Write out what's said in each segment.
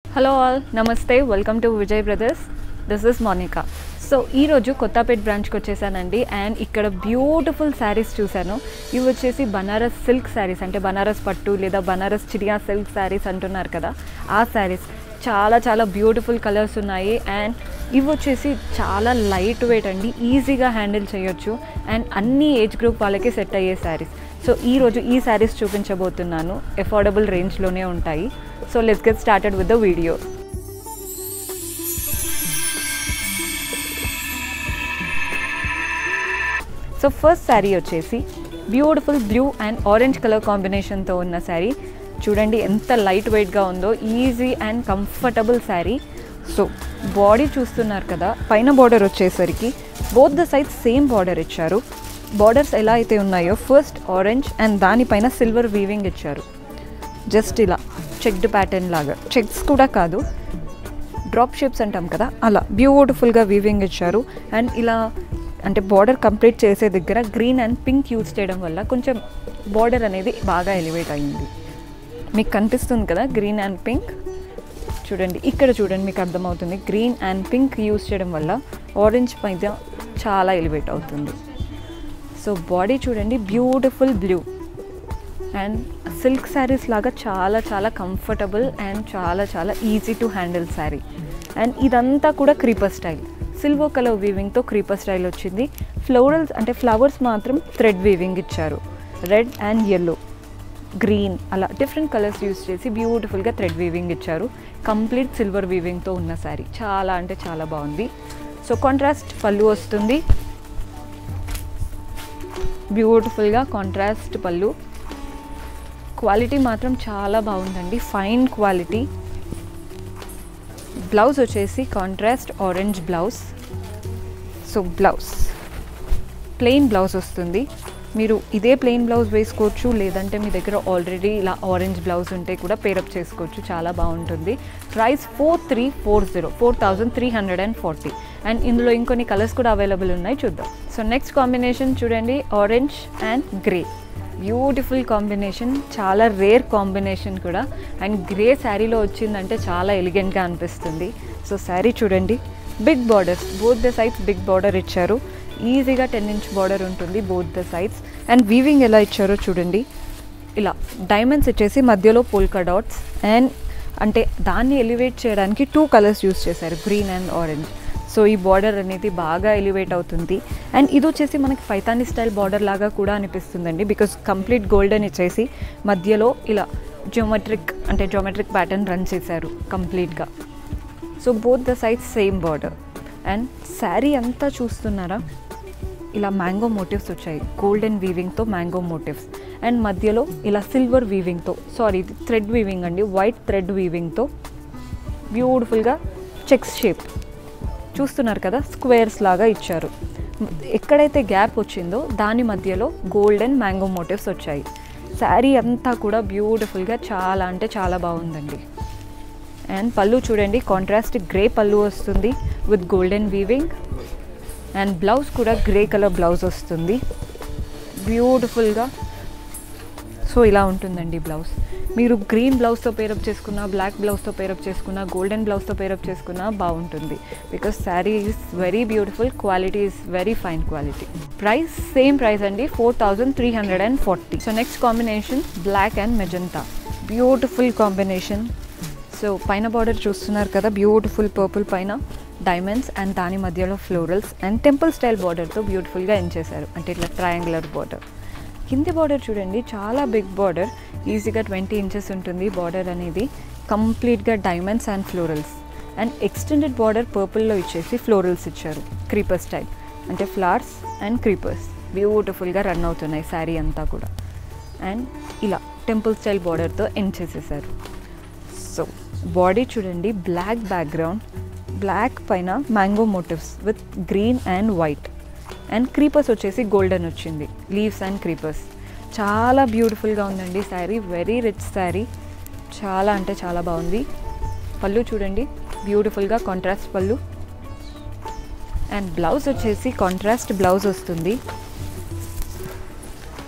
hello all నమస్తే welcome to Vijay brothers this is Monica so ఈరోజు కొత్తపేట బ్రాంచ్కి వచ్చేసానండి అండ్ ఇక్కడ బ్యూటిఫుల్ శారీస్ చూశాను ఇవి వచ్చేసి బనారస్ సిల్క్ శారీస్ అంటే బనారస్ పట్టు లేదా బనారస్ చిడియా సిల్క్ శారీస్ అంటున్నారు కదా ఆ శారీస్ చాలా చాలా బ్యూటిఫుల్ కలర్స్ ఉన్నాయి అండ్ ఇవి వచ్చేసి చాలా లైట్ వెయిట్ అండి ఈజీగా హ్యాండిల్ చేయొచ్చు అండ్ అన్ని ఏజ్ గ్రూప్ వాళ్ళకి సెట్ అయ్యే శారీస్ సో ఈరోజు ఈ శారీస్ చూపించబోతున్నాను అఫోర్డబుల్ రేంజ్లోనే ఉంటాయి so let's get started with the video so first sari వచ్చేసి beautiful blue and orange colour కాంబినేషన్తో ఉన్న శారీ చూడండి ఎంత లైట్ వెయిట్గా ఉందో easy and comfortable sari so body చూస్తున్నారు కదా పైన బార్డర్ వచ్చేసరికి both the side same border ఇచ్చారు బార్డర్స్ ఎలా అయితే ఉన్నాయో ఫస్ట్ ఆరెంజ్ అండ్ దానిపైన సిల్వర్ వీవింగ్ ఇచ్చారు జస్ట్ ఇలా చెక్డ్ ప్యాటర్న్ లాగా చెక్స్ కూడా కాదు డ్రాప్ షేప్స్ అంటాం కదా అలా బ్యూటిఫుల్గా వీవింగ్ ఇచ్చారు అండ్ ఇలా అంటే బార్డర్ కంప్లీట్ చేసే దగ్గర గ్రీన్ అండ్ పింక్ యూజ్ చేయడం వల్ల కొంచెం బార్డర్ అనేది బాగా ఎలివేట్ అయింది మీకు కనిపిస్తుంది కదా గ్రీన్ అండ్ పింక్ చూడండి ఇక్కడ చూడండి మీకు అర్థమవుతుంది గ్రీన్ అండ్ పింక్ యూజ్ చేయడం వల్ల ఆరెంజ్ పైన చాలా ఎలివేట్ అవుతుంది సో బాడీ చూడండి beautiful blue and silk saris లాగా చాలా చాలా కంఫర్టబుల్ అండ్ చాలా చాలా easy to handle sari and ఇదంతా కూడా క్రీపర్ స్టైల్ సిల్వర్ కలర్ వీవింగ్తో క్రీపర్ స్టైల్ వచ్చింది ఫ్లోరల్స్ అంటే ఫ్లవర్స్ మాత్రం థ్రెడ్ వీవింగ్ ఇచ్చారు రెడ్ అండ్ ఎల్లో గ్రీన్ అలా డిఫరెంట్ కలర్స్ యూస్ చేసి బ్యూటిఫుల్గా థ్రెడ్ వీవింగ్ ఇచ్చారు కంప్లీట్ సిల్వర్ వీవింగ్తో ఉన్న శారీ చాలా అంటే చాలా బాగుంది సో కాంట్రాస్ట్ పళ్ళు వస్తుంది బ్యూటిఫుల్గా కాంట్రాస్ట్ పళ్ళు క్వాలిటీ మాత్రం చాలా బాగుందండి ఫైన్ క్వాలిటీ బ్లౌజ్ వచ్చేసి contrast orange blouse so blouse plain blouse వస్తుంది మీరు ఇదే ప్లెయిన్ బ్లౌజ్ వేసుకోవచ్చు లేదంటే మీ దగ్గర ఆల్రెడీ ఇలా ఆరెంజ్ బ్లౌజ్ ఉంటే కూడా పేరప్ చేసుకోవచ్చు చాలా బాగుంటుంది price four three four zero four thousand three hundred and forty and ఇందులో ఇంకొన్ని కలర్స్ కూడా అవైలబుల్ ఉన్నాయి చూద్దాం సో నెక్స్ట్ కాంబినేషన్ చూడండి orange and grey beautiful combination చాలా రేర్ కాంబినేషన్ కూడా అండ్ గ్రే శారీలో వచ్చిందంటే చాలా ఎలిగెంట్గా అనిపిస్తుంది సో శారీ చూడండి big borders both the sides big border ఇచ్చారు ఈజీగా టెన్ ఇంచ్ బార్డర్ ఉంటుంది both the sides and weaving ఎలా ఇచ్చారో చూడండి ఇలా డైమండ్స్ ఇచ్చేసి మధ్యలో పోల్కా డాట్స్ అండ్ అంటే దాన్ని ఎలివేట్ చేయడానికి టూ కలర్స్ యూస్ చేశారు గ్రీన్ అండ్ ఆరెంజ్ సో ఈ బార్డర్ అనేది బాగా ఎలివేట్ అవుతుంది అండ్ ఇది వచ్చేసి మనకి పైతాని స్టైల్ బార్డర్ లాగా కూడా అనిపిస్తుందండి బికాస్ కంప్లీట్ గోల్డెన్ ఇచ్చేసి మధ్యలో ఇలా జోమెట్రిక్ అంటే జోమెట్రిక్ ప్యాటర్న్ రన్ చేశారు కంప్లీట్గా సో బోత్ ద సైజ్ సేమ్ బార్డర్ అండ్ శారీ అంతా చూస్తున్నారా ఇలా మ్యాంగో మోటివ్స్ వచ్చాయి గోల్డెన్ వీవింగ్తో మ్యాంగో మోటివ్స్ అండ్ మధ్యలో ఇలా సిల్వర్ వీవింగ్తో సారీ ఇది థ్రెడ్ వీవింగ్ అండి వైట్ థ్రెడ్ వీవింగ్తో బ్యూటిఫుల్గా చెక్స్ షేప్ చూస్తున్నారు కదా స్క్వేర్స్ లాగా ఇచ్చారు ఎక్కడైతే గ్యాప్ వచ్చిందో దాని మధ్యలో గోల్డెన్ మ్యాంగో మోటివ్స్ వచ్చాయి శారీ అంతా కూడా బ్యూటిఫుల్గా చాలా అంటే చాలా బాగుందండి అండ్ పళ్ళు చూడండి కాంట్రాస్ట్ గ్రే పళ్ళు వస్తుంది with golden weaving and blouse కూడా గ్రే కలర్ బ్లౌజ్ వస్తుంది బ్యూటిఫుల్గా సో ఇలా ఉంటుందండి బ్లౌజ్ మీరు గ్రీన్ బ్లౌజ్తో పేరప్ చేసుకున్న బ్లాక్ బ్లౌజ్తో పేరప్ చేసుకున్న గోల్డెన్ బ్లౌజ్తో పేరప్ చేసుకున్న బాగుంటుంది because sari is very beautiful quality is very fine quality price same price అండి four thousand three hundred and forty so next combination black and magenta beautiful combination so పైన border చూస్తున్నారు కదా beautiful purple పైన diamonds and దాని మధ్యలో florals and temple style బార్డర్తో బ్యూటిఫుల్గా end చేశారు అంటే ఇట్లా ట్రయాంగులర్ బార్డర్ కింది బార్డర్ చూడండి చాలా బిగ్ బార్డర్ ఈజీగా ట్వంటీ ఇంచెస్ ఉంటుంది బార్డర్ అనేది కంప్లీట్గా diamonds and florals and extended border పర్పుల్లో ఇచ్చేసి ఫ్లోరల్స్ ఇచ్చారు క్రీపర్ స్టైల్ అంటే ఫ్లవర్స్ అండ్ క్రీపర్స్ బ్యూటిఫుల్గా రన్ అవుతున్నాయి శారీ అంతా కూడా అండ్ ఇలా టెంపుల్ స్టైల్ బార్డర్తో ఎండ్ చేసేసారు సో బాడీ చూడండి బ్లాక్ బ్యాక్గ్రౌండ్ బ్లాక్ పైన mango motifs with green and white and creepers వచ్చేసి గోల్డెన్ వచ్చింది లీవ్స్ అండ్ క్రీపర్స్ చాలా బ్యూటిఫుల్గా ఉందండి శారీ వెరీ రిచ్ శారీ చాలా అంటే చాలా బాగుంది పళ్ళు చూడండి బ్యూటిఫుల్గా కాంట్రాస్ట్ పళ్ళు అండ్ బ్లౌజ్ వచ్చేసి కాంట్రాస్ట్ బ్లౌజ్ వస్తుంది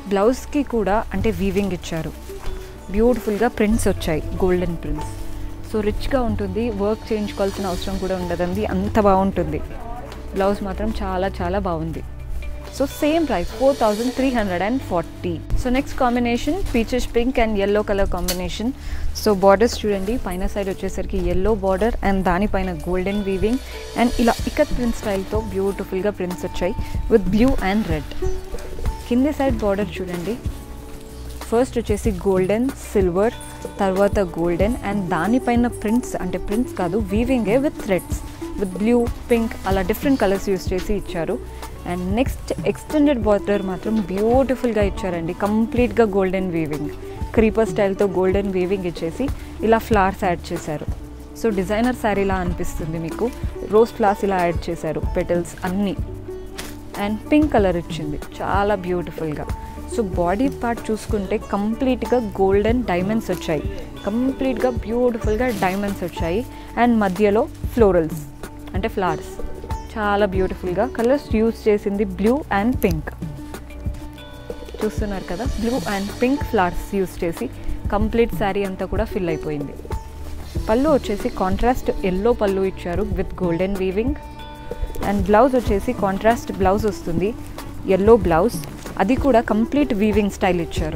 బ్లౌజ్కి కూడా అంటే వీవింగ్ ఇచ్చారు బ్యూటిఫుల్గా ప్రింట్స్ వచ్చాయి గోల్డెన్ ప్రింట్స్ సో రిచ్గా ఉంటుంది వర్క్ చేయించుకోవాల్సిన అవసరం కూడా ఉండదండి అంత బాగుంటుంది బ్లౌజ్ మాత్రం చాలా చాలా బాగుంది so same price four thousand three hundred and forty so next combination peaches pink and yellow colour combination so borders చూడండి పైన సైడ్ వచ్చేసరికి ఎల్లో బార్డర్ అండ్ దానిపైన గోల్డెన్ వీవింగ్ అండ్ ఇలా ఇకత్ ప్రింట్ స్టైల్తో బ్యూటిఫుల్గా ప్రింట్స్ వచ్చాయి విత్ బ్లూ అండ్ రెడ్ కింది side border చూడండి ఫస్ట్ వచ్చేసి గోల్డెన్ సిల్వర్ తర్వాత గోల్డెన్ అండ్ దానిపైన ప్రింట్స్ అంటే ప్రింట్స్ కాదు వీవింగే with threads with blue pink అలా డిఫరెంట్ కలర్స్ యూస్ చేసి ఇచ్చారు అండ్ నెక్స్ట్ ఎక్స్టెండెడ్ బార్డర్ మాత్రం బ్యూటిఫుల్గా ఇచ్చారండి కంప్లీట్గా గోల్డెన్ వీవింగ్ క్రీపర్ స్టైల్తో గోల్డెన్ వీవింగ్ ఇచ్చేసి ఇలా ఫ్లవర్స్ యాడ్ చేశారు సో డిజైనర్ శారీలా అనిపిస్తుంది మీకు రోజ్ ఫ్లవర్స్ ఇలా యాడ్ చేశారు పెటల్స్ అన్నీ అండ్ పింక్ కలర్ ఇచ్చింది చాలా బ్యూటిఫుల్గా సో బాడీ పార్ట్ చూసుకుంటే కంప్లీట్గా గోల్డెన్ డైమండ్స్ వచ్చాయి కంప్లీట్గా బ్యూటిఫుల్గా డైమండ్స్ వచ్చాయి అండ్ మధ్యలో ఫ్లోరల్స్ అంటే ఫ్లవర్స్ చాలా బ్యూటిఫుల్గా కలర్స్ యూస్ చేసింది బ్లూ అండ్ పింక్ చూస్తున్నారు కదా blue and pink flowers use చేసి కంప్లీట్ శారీ అంతా కూడా ఫిల్ అయిపోయింది పళ్ళు వచ్చేసి కాంట్రాస్ట్ ఎల్లో పళ్ళు ఇచ్చారు with golden weaving and blouse వచ్చేసి కాంట్రాస్ట్ బ్లౌజ్ వస్తుంది ఎల్లో బ్లౌజ్ అది కూడా కంప్లీట్ వీవింగ్ స్టైల్ ఇచ్చారు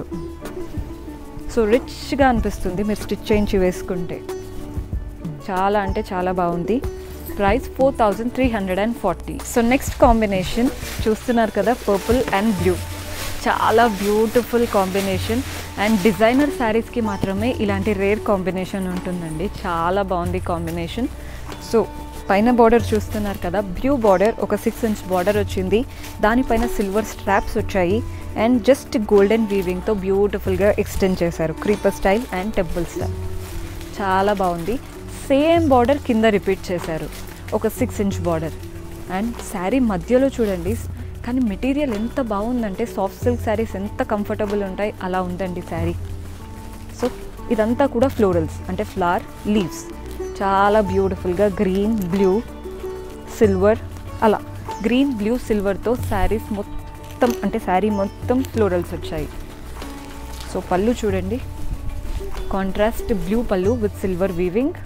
సో రిచ్గా అనిపిస్తుంది మీరు స్టిచ్ చేయించి వేసుకుంటే చాలా అంటే చాలా బాగుంది price four thousand three hundred and forty so next combination చూస్తున్నారు కదా పర్పుల్ అండ్ బ్లూ చాలా బ్యూటిఫుల్ కాంబినేషన్ అండ్ డిజైనర్ శారీస్కి మాత్రమే ఇలాంటి రేర్ కాంబినేషన్ ఉంటుందండి చాలా బాగుంది కాంబినేషన్ సో పైన బార్డర్ చూస్తున్నారు కదా బ్లూ బార్డర్ ఒక సిక్స్ ఇంచ్ బార్డర్ వచ్చింది దానిపైన సిల్వర్ స్ట్రాప్స్ వచ్చాయి అండ్ జస్ట్ గోల్డెన్ వీవింగ్తో బ్యూటిఫుల్గా ఎక్స్టెండ్ చేశారు creeper style and temple style చాలా బాగుంది సేమ్ బార్డర్ కింద రిపీట్ చేశారు ఒక six inch border and sari మధ్యలో చూడండి కానీ మెటీరియల్ ఎంత బాగుందంటే సాఫ్ట్ సిల్క్ శారీస్ ఎంత కంఫర్టబుల్ ఉంటాయి అలా ఉందండి శారీ సో ఇదంతా కూడా ఫ్లోరల్స్ అంటే ఫ్లవర్ లీవ్స్ చాలా బ్యూటిఫుల్గా గ్రీన్ బ్లూ సిల్వర్ అలా గ్రీన్ బ్లూ సిల్వర్తో శారీస్ మొత్తం అంటే శారీ మొత్తం ఫ్లోరల్స్ వచ్చాయి సో పళ్ళు చూడండి contrast blue pallu with silver weaving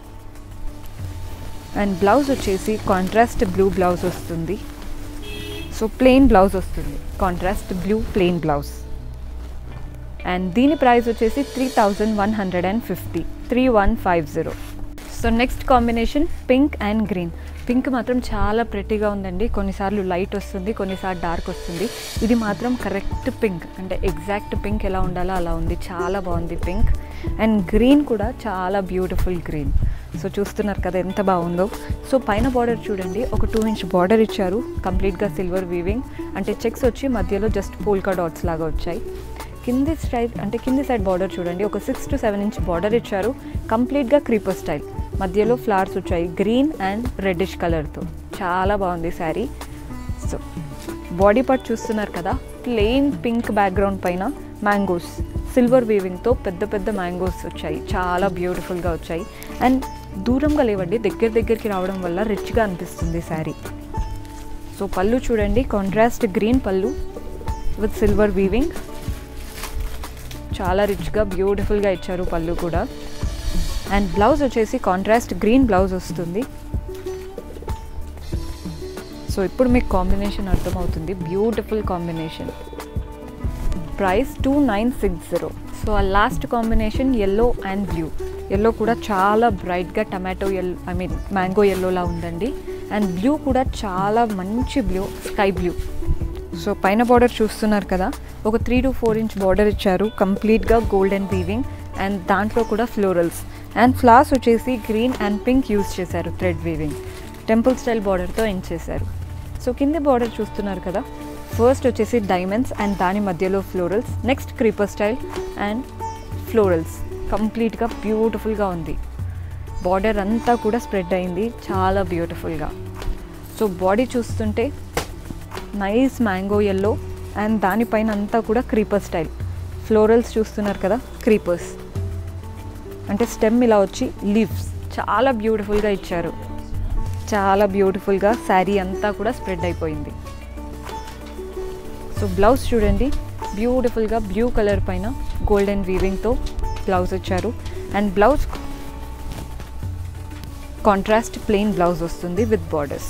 and blouse వచ్చేసి కాంట్రాస్ట్ బ్లూ బ్లౌజ్ వస్తుంది సో ప్లెయిన్ బ్లౌజ్ వస్తుంది contrast blue plain blouse and దీని ప్రైస్ వచ్చేసి three thousand one hundred and fifty three one five zero so next combination pink and green pink మాత్రం చాలా ప్రెట్టీగా ఉందండి కొన్నిసార్లు light వస్తుంది కొన్నిసార్లు డార్క్ వస్తుంది ఇది మాత్రం కరెక్ట్ పింక్ అంటే ఎగ్జాక్ట్ పింక్ ఎలా ఉండాలో అలా ఉంది చాలా బాగుంది పింక్ అండ్ గ్రీన్ కూడా చాలా బ్యూటిఫుల్ గ్రీన్ సో చూస్తున్నారు కదా ఎంత బాగుందో సో పైన బార్డర్ చూడండి ఒక టూ ఇంచ్ బార్డర్ ఇచ్చారు కంప్లీట్గా సిల్వర్ వీవింగ్ అంటే చెక్స్ వచ్చి మధ్యలో జస్ట్ పోల్కా డాట్స్ లాగా వచ్చాయి కింది స్టైల్ అంటే కింది సైడ్ బార్డర్ చూడండి ఒక six to seven inch border ఇచ్చారు కంప్లీట్గా క్రీపర్ స్టైల్ మధ్యలో ఫ్లవర్స్ వచ్చాయి గ్రీన్ అండ్ రెడ్డిష్ కలర్తో చాలా బాగుంది శారీ సో బాడీ పార్ట్ చూస్తున్నారు కదా ప్లెయిన్ పింక్ బ్యాక్గ్రౌండ్ పైన మ్యాంగోస్ సిల్వర్ వీవింగ్తో పెద్ద పెద్ద మ్యాంగోస్ వచ్చాయి చాలా బ్యూటిఫుల్గా వచ్చాయి అండ్ దూరంగా లేవండి దగ్గర దగ్గరికి రావడం వల్ల రిచ్గా అనిపిస్తుంది శారీ సో పళ్ళు చూడండి contrast green pallu with silver weaving చాలా రిచ్గా బ్యూటిఫుల్గా ఇచ్చారు పళ్ళు కూడా అండ్ బ్లౌజ్ వచ్చేసి కాంట్రాస్ట్ గ్రీన్ బ్లౌజ్ వస్తుంది సో ఇప్పుడు మీకు కాంబినేషన్ అర్థమవుతుంది beautiful combination price two nine six zero so ఆ last combination yellow and blue yellow కూడా చాలా బ్రైట్గా tomato yellow I mean mango ఎల్లోలా ఉందండి అండ్ బ్లూ కూడా చాలా మంచి బ్లూ స్కై బ్లూ సో పైన బార్డర్ చూస్తున్నారు కదా ఒక three to four inch border ఇచ్చారు కంప్లీట్గా గోల్డెన్ వీవింగ్ అండ్ దాంట్లో కూడా ఫ్లోరల్స్ అండ్ ఫ్లవర్స్ వచ్చేసి గ్రీన్ అండ్ పింక్ యూస్ చేశారు థ్రెడ్ వీవింగ్ టెంపుల్ స్టైల్ బార్డర్తో ఎండ్ చేశారు సో కింది బార్డర్ చూస్తున్నారు కదా ఫస్ట్ వచ్చేసి డైమండ్స్ అండ్ దాని మధ్యలో florals next creeper style and florals కంప్లీట్గా బ్యూటిఫుల్గా ఉంది బార్డర్ అంతా కూడా స్ప్రెడ్ అయింది చాలా బ్యూటిఫుల్గా సో బాడీ చూస్తుంటే నైస్ మ్యాంగో ఎల్లో అండ్ దానిపైన అంతా కూడా క్రీపర్ స్టైల్ ఫ్లోరల్స్ చూస్తున్నారు కదా క్రీపర్స్ అంటే స్టెమ్ ఇలా వచ్చి లీవ్స్ చాలా బ్యూటిఫుల్గా ఇచ్చారు చాలా బ్యూటిఫుల్గా శారీ అంతా కూడా స్ప్రెడ్ అయిపోయింది సో బ్లౌజ్ చూడండి బ్యూటిఫుల్గా బ్లూ కలర్ పైన గోల్డెన్ వీవింగ్తో బ్లౌజ్ వచ్చారు and blouse contrast plain blouse వస్తుంది విత్ బార్డర్స్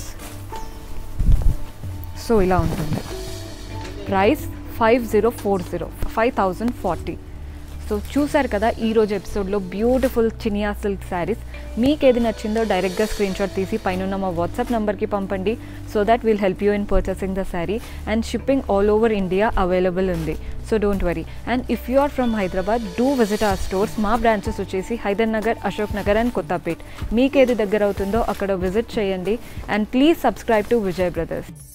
సో ఇలా ఉంటుంది price five zero four zero five thousand forty so చూసారు కదా ఈరోజు ఎపిసోడ్లో బ్యూటిఫుల్ చినియా సిల్క్ శారీస్ మీకు ఏది నచ్చిందో డైరెక్ట్గా స్క్రీన్ షాట్ తీసి పైన మా వాట్సాప్ నెంబర్కి పంపండి so that will help you in purchasing the sari and shipping all over India available ఉంది so don't worry and if you are from Hyderabad do visit our stores మా బ్రాంచెస్ వచ్చేసి హైదర్ నగర్ అశోక్ నగర్ అండ్ కొత్తపేట్ మీకు ఏది దగ్గర అవుతుందో అక్కడ విజిట్ చేయండి and please subscribe to Vijay brothers